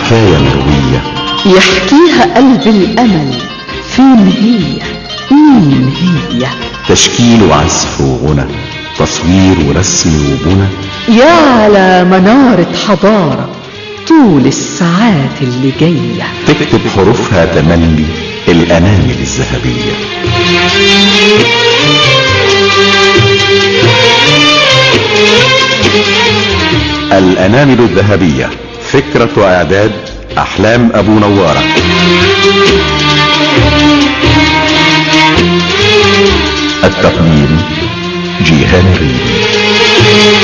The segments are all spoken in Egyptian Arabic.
حكاية مروية يحكيها قلب الأمل فين هي مين هي تشكيل وعزف وغنى تصوير ورسم وبنى يا على منارة حضارة طول الساعات اللي جاية تكتب حروفها تملي الأنامل الذهبية الأنامل الذهبية فكرة وإعداد أحلام أبو نوارة التقديم جيهان الريدي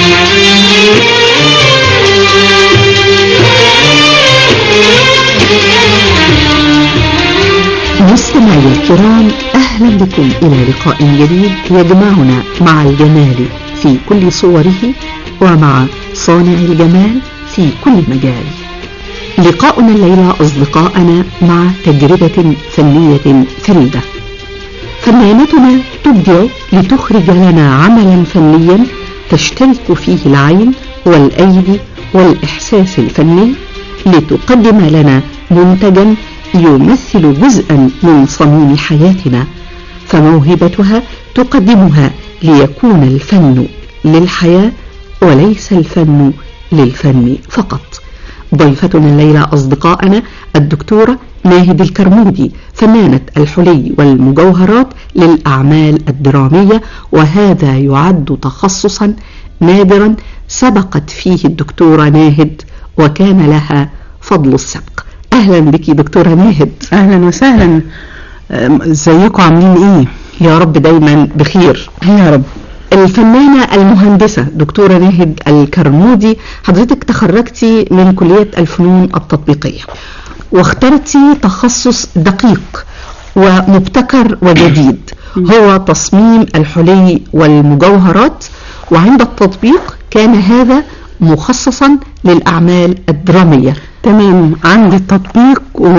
مستمعي الكرام أهلا بكم إلى لقاء جديد يجمعنا مع الجمال في كل صوره ومع صانع الجمال في كل مجال لقاؤنا الليلة أصدقاءنا مع تجربة فنية فريدة فنانتنا تبدع لتخرج لنا عملا فنيا تشترك فيه العين والأيدي والإحساس الفني لتقدم لنا منتجا يمثل جزءا من صميم حياتنا فموهبتها تقدمها ليكون الفن للحياة وليس الفن للفن فقط ضيفتنا الليلة أصدقائنا الدكتورة ناهد الكرمودي فنانة الحلي والمجوهرات للأعمال الدرامية وهذا يعد تخصصا نادرا سبقت فيه الدكتورة ناهد وكان لها فضل السبق أهلا بك دكتورة ناهد اهلا وسهلا أم، ازيكم عاملين ايه يا رب دايما بخير يا رب الفنانة المهندسة دكتورة ناهد الكرمودي حضرتك تخرجتي من كلية الفنون التطبيقية واخترتي تخصص دقيق ومبتكر وجديد هو تصميم الحلي والمجوهرات وعند التطبيق كان هذا مخصصا للأعمال الدرامية تمام عندي التطبيق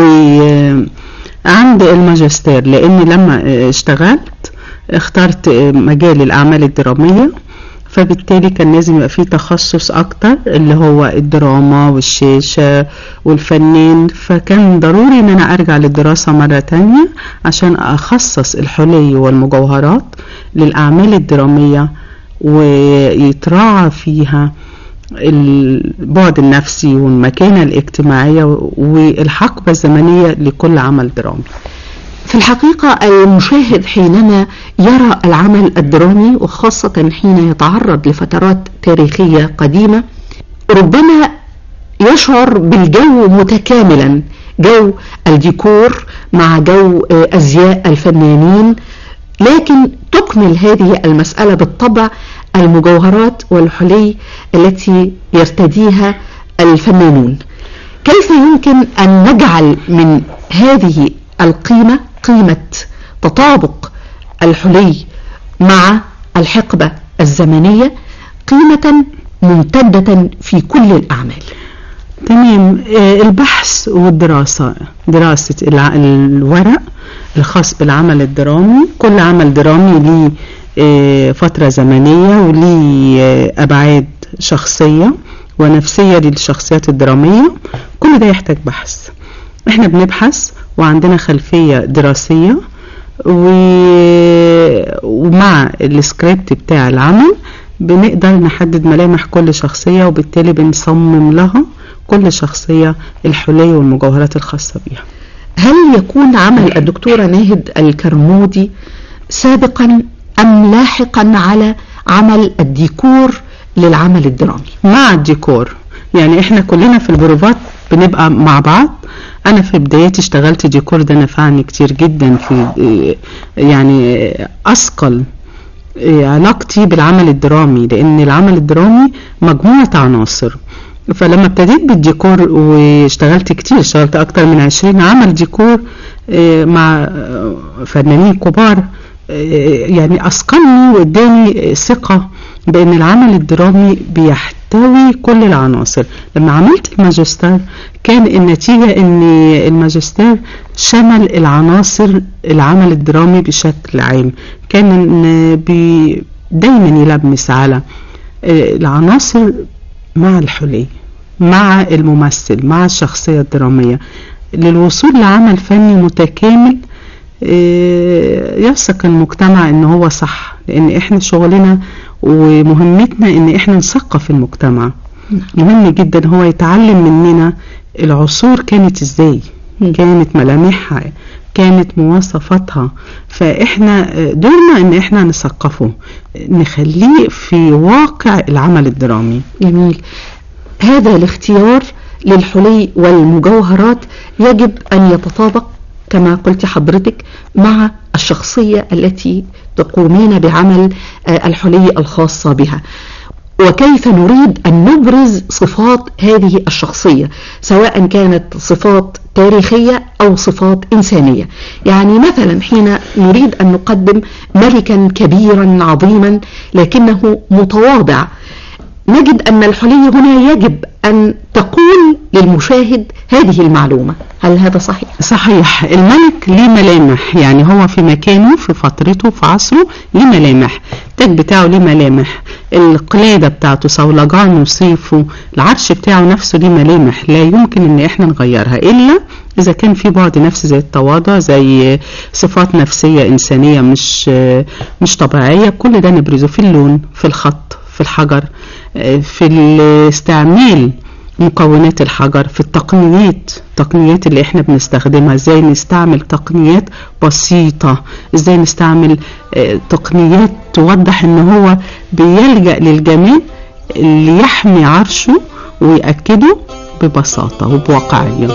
وعند الماجستير لاني لما اشتغلت اخترت مجال الاعمال الدراميه فبالتالي كان لازم يبقى فيه تخصص اكتر اللي هو الدراما والشاشة والفنان فكان ضروري ان انا ارجع للدراسة مرة تانية عشان اخصص الحلي والمجوهرات للاعمال الدرامية ويتراعى فيها البعد النفسي والمكانة الاجتماعية والحقبة الزمنية لكل عمل درامي في الحقيقة المشاهد حينما يرى العمل الدرامي وخاصة حين يتعرض لفترات تاريخية قديمة ربما يشعر بالجو متكاملا جو الديكور مع جو آه، أزياء الفنانين لكن تكمل هذه المسألة بالطبع المجوهرات والحلي التي يرتديها الفنانون كيف يمكن أن نجعل من هذه القيمة قيمة تطابق الحلي مع الحقبة الزمنية قيمة ممتدة في كل الأعمال تمام آه، البحث والدراسة دراسة الع- الورق الخاص بالعمل الدرامي كل عمل درامي ليه آه، فترة زمنية وليه آه، أبعاد شخصية ونفسية للشخصيات الدرامية كل ده يحتاج بحث احنا بنبحث وعندنا خلفية دراسية و- ومع السكريبت بتاع العمل بنقدر نحدد ملامح كل شخصية وبالتالي بنصمم لها كل شخصية الحلي والمجوهرات الخاصة بيها هل يكون عمل الدكتورة ناهد الكرمودي سابقا أم لاحقا على عمل الديكور للعمل الدرامي مع الديكور يعني احنا كلنا في البروفات بنبقى مع بعض انا في بدايتي اشتغلت ديكور ده نفعني كتير جدا في يعني اثقل علاقتي بالعمل الدرامي لان العمل الدرامي مجموعة عناصر فلما ابتديت بالديكور واشتغلت كتير اشتغلت اكتر من عشرين عمل ديكور اه، مع اه، فنانين كبار اه، يعني اثقلني واداني ثقة بان العمل الدرامي بيحتوي كل العناصر لما عملت الماجستير كان النتيجة ان الماجستير شمل العناصر العمل الدرامي بشكل عام كان بي دايما يلمس على اه، العناصر مع الحلي مع الممثل مع الشخصية الدرامية للوصول لعمل فني متكامل آه، يثق المجتمع ان هو صح لان احنا شغلنا ومهمتنا ان احنا نثقف المجتمع مهم جدا هو يتعلم مننا العصور كانت ازاي مم. كانت ملامحها كانت مواصفاتها فاحنا آه، دورنا ان احنا نثقفه نخليه في واقع العمل الدرامي جميل هذا الاختيار للحلي والمجوهرات يجب أن يتطابق كما قلت حضرتك مع الشخصية التي تقومين بعمل آه، الحلي الخاصة بها وكيف نريد أن نبرز صفات هذه الشخصية سواء كانت صفات تاريخية أو صفات إنسانية يعني مثلا حين نريد أن نقدم ملكا كبيرا عظيما لكنه متواضع نجد أن الحلي هنا يجب أن تقول للمشاهد هذه المعلومة هل هذا صحيح؟ صحيح الملك ليه ملامح يعني هو في مكانه في فترته في عصره ليه ملامح التاج بتاعه ليه ملامح القلادة بتاعته صولجانه وسيفه العرش بتاعه نفسه ليه ملامح لا يمكن ان احنا نغيرها الا اذا كان في بعد نفسي زي التواضع زي صفات نفسية انسانية مش مش طبيعية كل ده نبرزه في اللون في الخط في الحجر في الاستعمال مكونات الحجر في التقنيات التقنيات اللي احنا بنستخدمها ازاي نستعمل تقنيات بسيطة ازاي نستعمل آه، تقنيات توضح ان هو بيلجأ للجمال اللي يحمي عرشه ويأكده ببساطة وبواقعية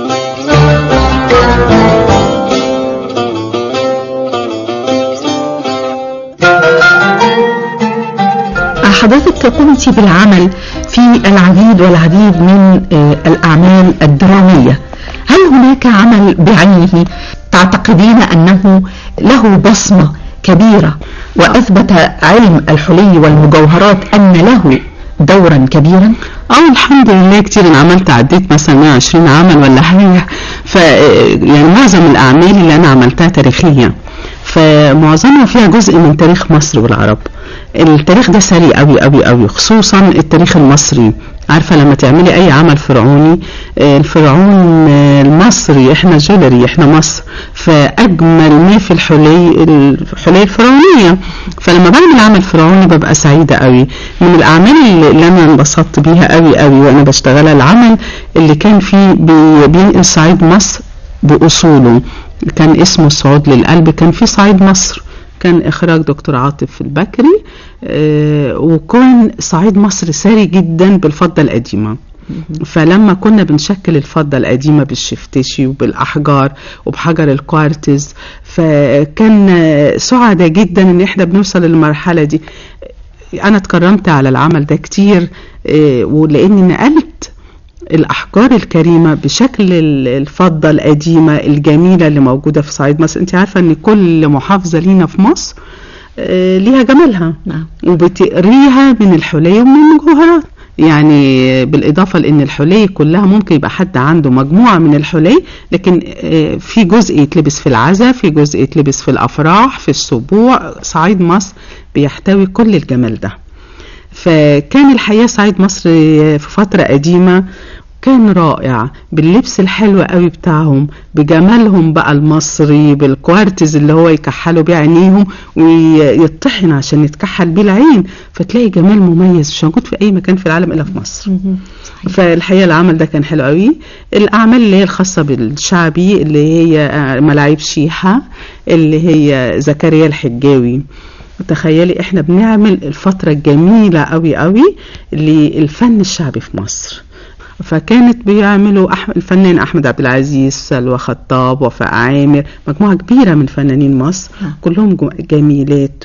حضرتك قمت بالعمل في العديد والعديد من آه، الأعمال الدرامية هل هناك عمل بعينه تعتقدين أنه له بصمة كبيرة وأثبت علم الحلي والمجوهرات أن له دورا كبيرا اه الحمد لله كتير انا عملت عديت مثلا 120 عمل ولا حاجه ف يعني معظم الاعمال اللي انا عملتها تاريخيه فمعظمها فيها جزء من تاريخ مصر والعرب التاريخ ده سري قوي قوي قوي خصوصا التاريخ المصري عارفه لما تعملي اي عمل فرعوني آه، الفرعون آه، المصري احنا جولري احنا مصر فاجمل ما في الحلي الحلي الفرعونيه فلما بعمل عمل فرعوني ببقى سعيده قوي من الاعمال اللي اللي انا انبسطت بيها قوي قوي وانا بشتغلها العمل اللي كان فيه بي- بينقل صعيد مصر باصوله كان اسمه صعود للقلب كان في صعيد مصر كان اخراج دكتور عاطف البكري آه، وكان صعيد مصر ساري جدا بالفضه القديمه فلما كنا بنشكل الفضة القديمة بالشفتشي وبالأحجار وبحجر الكوارتز فكان آه، سعداء جدا ان احنا بنوصل للمرحلة دي انا اتكرمت على العمل ده كتير آه، ولاني نقلت الاحجار الكريمه بشكل ال- الفضه القديمه الجميله اللي موجوده في صعيد مصر انت عارفه ان كل محافظه لينا في مصر آه، ليها جمالها نعم وبتقريها من الحلي ومن المجوهرات يعني بالإضافة لأن الحلي كلها ممكن يبقى حد عنده مجموعة من الحلي لكن آه، في جزء يتلبس في العزا في جزء يتلبس في الأفراح في السبوع صعيد مصر بيحتوي كل الجمال ده فكان الحقيقة صعيد مصر في فترة قديمة كان رائع باللبس الحلو قوي بتاعهم بجمالهم بقى المصري بالكوارتز اللي هو يكحلوا بيه عينيهم ويطحن عشان يتكحل بيه العين فتلاقي جمال مميز مش موجود في اي مكان في العالم الا في مصر فالحقيقه العمل ده كان حلو قوي الاعمال اللي هي الخاصه بالشعبي اللي هي آه، ملاعب شيحه اللي هي زكريا الحجاوي تخيلي احنا بنعمل الفترة الجميلة قوي قوي للفن الشعبي في مصر فكانت بيعملوا أح... الفنان احمد عبد العزيز سلوى خطاب وفاء عامر مجموعه كبيره من فنانين مصر نعم. كلهم جو- جميلات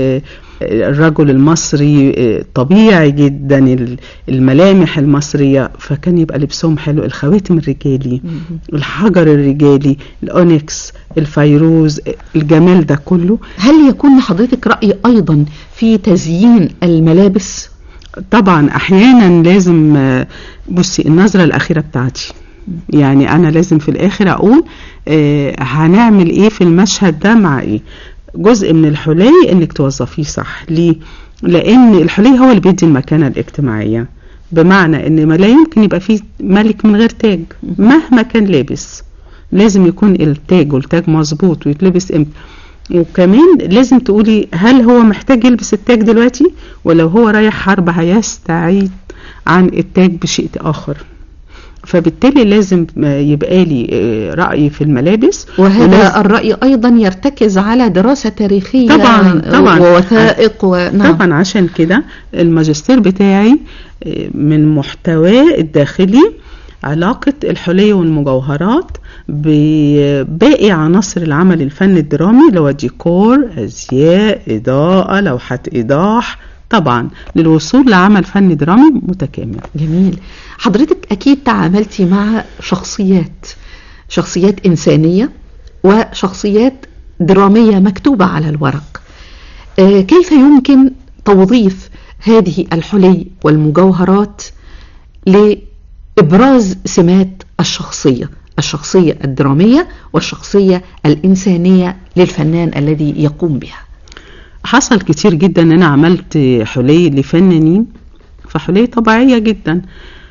والرجل المصري آه، طبيعي جدا ال- الملامح المصريه فكان يبقى لبسهم حلو الخواتم الرجالي الحجر الرجالي الاونكس الفيروز الجمال ده كله هل يكون لحضرتك رأي أيضا في تزيين الملابس طبعا احيانا لازم آه، بصي النظره الاخيره بتاعتي يعني انا لازم في الاخر اقول آه، هنعمل ايه في المشهد ده مع ايه جزء من الحلي انك توظفيه صح ليه لان الحلي هو اللي بيدي المكانه الاجتماعيه بمعنى ان ما لا يمكن يبقى فيه ملك من غير تاج مهما كان لابس لازم يكون التاج والتاج مظبوط ويتلبس امتى وكمان لازم تقولي هل هو محتاج يلبس التاج دلوقتي ولو هو رايح حرب هيستعيد عن التاج بشيء اخر فبالتالي لازم يبقى لي رأي في الملابس وهذا ولازم- الرأي أيضا يرتكز على دراسة تاريخية طبعاً، طبعاً. ووثائق ونعم طبعا عشان كده الماجستير بتاعي آه، من محتواه الداخلي علاقة الحلي والمجوهرات بباقي عناصر العمل الفني الدرامي اللي هو ديكور أزياء إضاءة لوحات إيضاح طبعا للوصول لعمل فني درامي متكامل جميل حضرتك أكيد تعاملتي مع شخصيات شخصيات إنسانية وشخصيات درامية مكتوبة على الورق آه، كيف يمكن توظيف هذه الحلي والمجوهرات لإبراز سمات الشخصية الشخصية الدرامية والشخصية الإنسانية للفنان الذي يقوم بها حصل كتير جدا ان انا عملت حلي لفنانين فحلي طبيعية جدا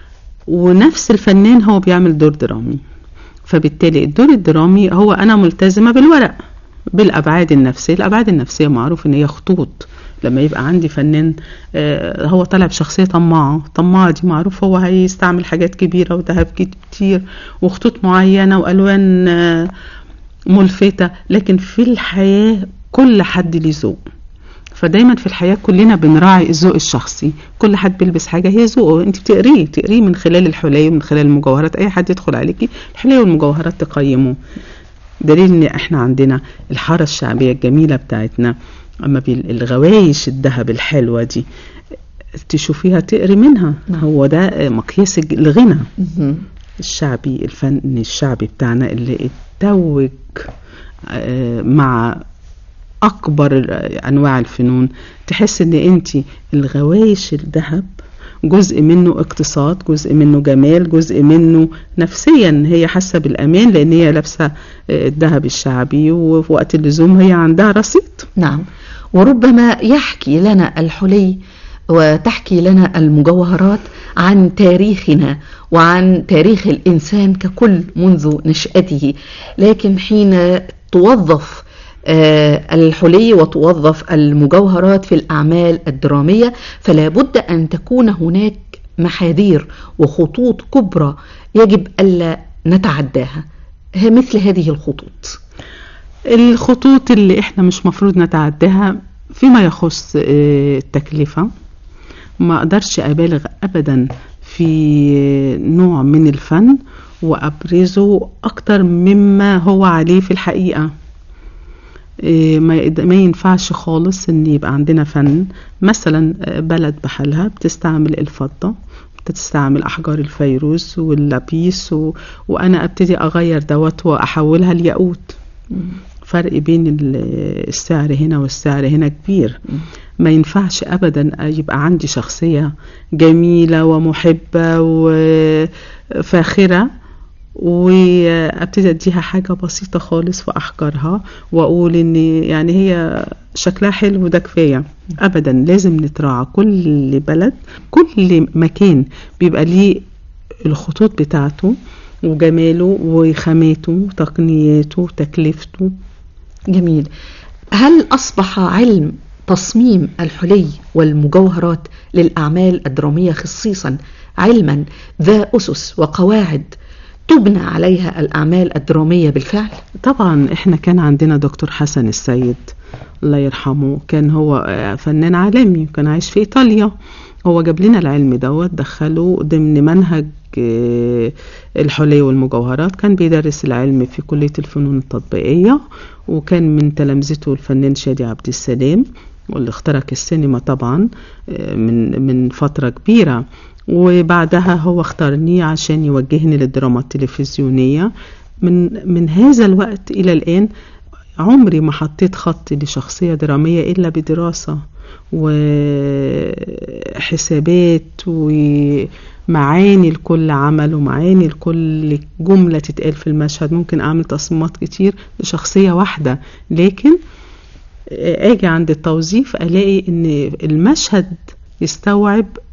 ونفس الفنان هو بيعمل دور درامي فبالتالي الدور الدرامي هو انا ملتزمة بالورق بالابعاد النفسية الابعاد النفسية معروف ان هي خطوط لما يبقى عندي فنان آه، هو طالع بشخصية طماعة طماعة دي معروف هو هيستعمل حاجات كبيرة وذهب كتير وخطوط معينة والوان آه، ملفتة لكن في الحياة كل حد ليه ذوق فدايما في الحياة كلنا بنراعي الذوق الشخصي كل حد بيلبس حاجة هي ذوقه انت بتقريه تقريه من خلال الحلي ومن خلال المجوهرات اي حد يدخل عليكي الحلي والمجوهرات تقيمه دليل ان احنا عندنا الحارة الشعبية الجميلة بتاعتنا اما الغوايش الذهب الحلوة دي تشوفيها تقري منها نعم. هو ده مقياس الغنى مهم. الشعبي الفن الشعبي بتاعنا اللي اتوج آه، مع اكبر انواع الفنون تحس ان انت الغوايش الذهب جزء منه اقتصاد جزء منه جمال جزء منه نفسيا هي حاسه بالامان لان هي لابسه آه، الذهب الشعبي وفي وقت اللزوم هي عندها رصيد نعم وربما يحكي لنا الحلي وتحكي لنا المجوهرات عن تاريخنا وعن تاريخ الإنسان ككل منذ نشأته لكن حين توظف آه، الحلي وتوظف المجوهرات في الأعمال الدرامية فلا بد أن تكون هناك محاذير وخطوط كبرى يجب ألا نتعداها ه- مثل هذه الخطوط الخطوط اللي احنا مش مفروض نتعداها فيما يخص آه، التكلفة ما اقدرش ابالغ ابدا في نوع من الفن وابرزه اكتر مما هو عليه في الحقيقة إيه، ما يقد- ما ينفعش خالص ان يبقى عندنا فن مثلا آه، بلد بحالها بتستعمل الفضة بتستعمل احجار الفيروز واللابيس و... وانا ابتدي اغير دوت واحولها لياقوت فرق بين ال- السعر هنا والسعر هنا كبير ما ينفعش ابدا يبقى عندي شخصية جميلة ومحبة وفاخرة وابتدي اديها حاجة بسيطة خالص في احجارها واقول ان يعني هي شكلها حلو ده كفاية ابدا لازم نتراعى كل بلد كل مكان بيبقى ليه الخطوط بتاعته وجماله وخاماته وتقنياته وتكلفته جميل هل أصبح علم تصميم الحلي والمجوهرات للأعمال الدرامية خصيصا علما ذا أسس وقواعد تبنى عليها الأعمال الدرامية بالفعل طبعا احنا كان عندنا دكتور حسن السيد الله يرحمه كان هو آه، فنان عالمي وكان عايش في ايطاليا هو جاب لنا العلم دوت دخله ضمن منهج آه، الحلي والمجوهرات كان بيدرس العلم في كلية الفنون التطبيقية وكان من تلامذته الفنان شادي عبد السلام واللي اخترق السينما طبعا آه، من من فترة كبيرة وبعدها هو اختارني عشان يوجهني للدراما التلفزيونية من من هذا الوقت إلى الآن عمري ما حطيت خط لشخصية درامية إلا بدراسة وحسابات ومعاني لكل عمل ومعاني لكل جملة تتقال في المشهد ممكن أعمل تصميمات كتير لشخصية واحدة لكن اجي عند التوظيف الاقي ان المشهد يستوعب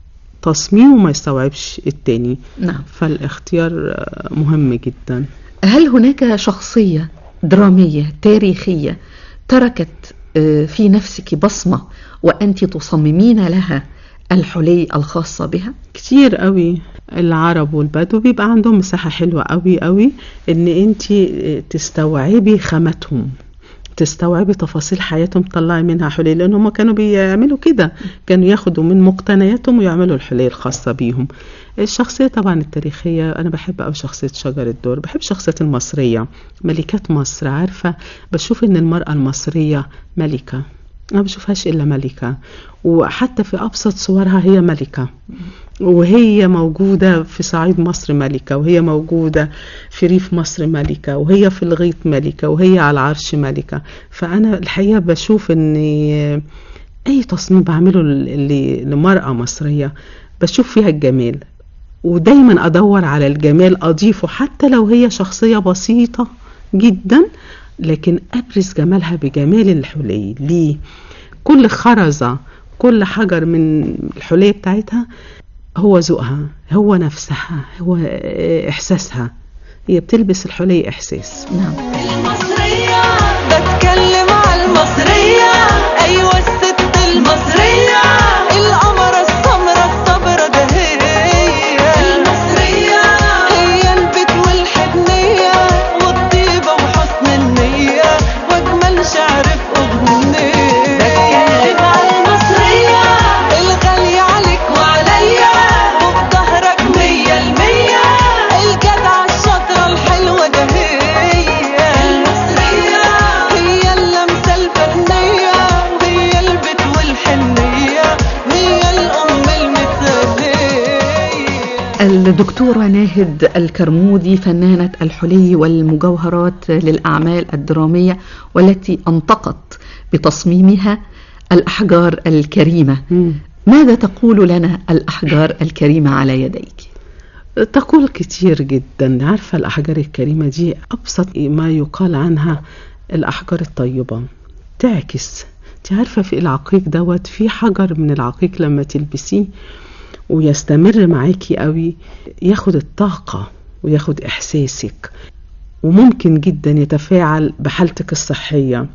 تصميم وما يستوعبش التاني نعم فالاختيار آه، مهم جدا هل هناك شخصية درامية تاريخية تركت آه، في نفسك بصمة وأنت تصممين لها الحلي الخاصة بها؟ كتير قوي العرب والبدو بيبقى عندهم مساحة حلوة قوي قوي ان انت تستوعبي خاماتهم تستوعبي تفاصيل حياتهم تطلعي منها حلي لان هم كانوا بيعملوا كده كانوا ياخدوا من مقتنياتهم ويعملوا الحلي الخاصة بيهم الشخصية طبعا التاريخية انا بحب قوي شخصية شجر الدور بحب الشخصيات المصرية ملكات مصر عارفة بشوف ان المرأة المصرية ملكة ما بشوفهاش الا ملكة وحتى في ابسط صورها هي ملكة وهي موجودة في صعيد مصر ملكة وهي موجودة في ريف مصر ملكة وهي في الغيط ملكة وهي على العرش ملكة فأنا الحقيقة بشوف أن أي تصميم بعمله ل- لمرأة مصرية بشوف فيها الجمال ودايما أدور على الجمال أضيفه حتى لو هي شخصية بسيطة جدا لكن أبرز جمالها بجمال الحلي ليه؟ كل خرزة كل حجر من الحلية بتاعتها هو ذوقها هو نفسها هو إحساسها هي بتلبس الحلي إحساس نعم المصرية بتكلم على المصرية أيوة الست المصرية القمرة السمرة الصبرة ده هي المصرية هي البيت والحنية والطيبة وحسن النية وأجمل شعر في أغنية بتكلم على المصرية الغالية عليك وعليا وفي ظهرك مية المية الجدعة الشاطرة الحلوة ده هي المصرية هي اللمسة الفنية وهي البيت والحنية هي الأم المثالية الدكتورة ناهد الكرمودي فنانة الحلي والمجوهرات للأعمال الدرامية والتي أنطقت بتصميمها الأحجار الكريمة مم. ماذا تقول لنا الأحجار الكريمة على يديك؟ تقول كتير جدا عارفة الأحجار الكريمة دي أبسط ما يقال عنها الأحجار الطيبة تعكس انت عارفة في العقيق دوت في حجر من العقيق لما تلبسيه ويستمر معاكي قوي ياخد الطاقة وياخد إحساسك وممكن جدا يتفاعل بحالتك الصحية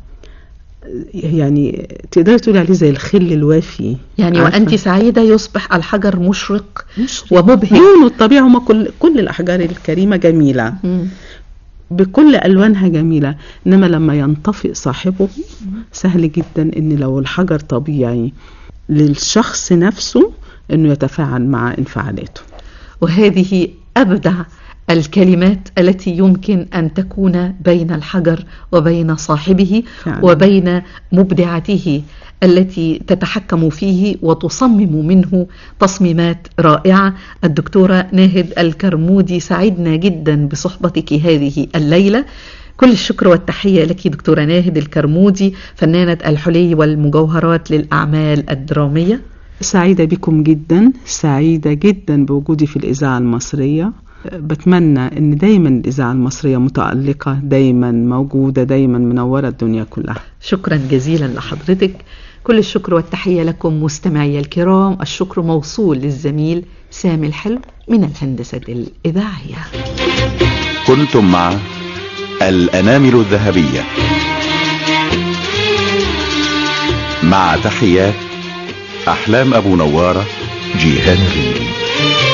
يعني تقدري تقولي عليه زي الخل الوافي يعني عارفة؟ وأنت سعيدة يصبح الحجر مشرق مشرق. ومبهج لون الطبيعة هما كل كل الأحجار الكريمة جميلة مم. بكل ألوانها جميلة إنما لما ينطفئ صاحبه سهل جدا إن لو الحجر طبيعي للشخص نفسه إنه يتفاعل مع انفعالاته وهذه أبدع الكلمات التي يمكن أن تكون بين الحجر وبين صاحبه فعلا. وبين مبدعته التي تتحكم فيه وتصمم منه تصميمات رائعة الدكتورة ناهد الكرمودي سعدنا جدا بصحبتك هذه الليلة كل الشكر والتحية لك دكتورة ناهد الكرمودي فنانة الحلي والمجوهرات للأعمال الدرامية سعيدة بكم جدا سعيدة جدا بوجودي في الإذاعة المصرية بتمنى ان دايما الاذاعه المصريه متالقه دايما موجوده دايما منوره الدنيا كلها شكرا جزيلا لحضرتك كل الشكر والتحية لكم مستمعي الكرام الشكر موصول للزميل سامي الحلو من الهندسة الإذاعية كنتم مع الأنامل الذهبية مع تحيات أحلام أبو نوارة جيهان الريلي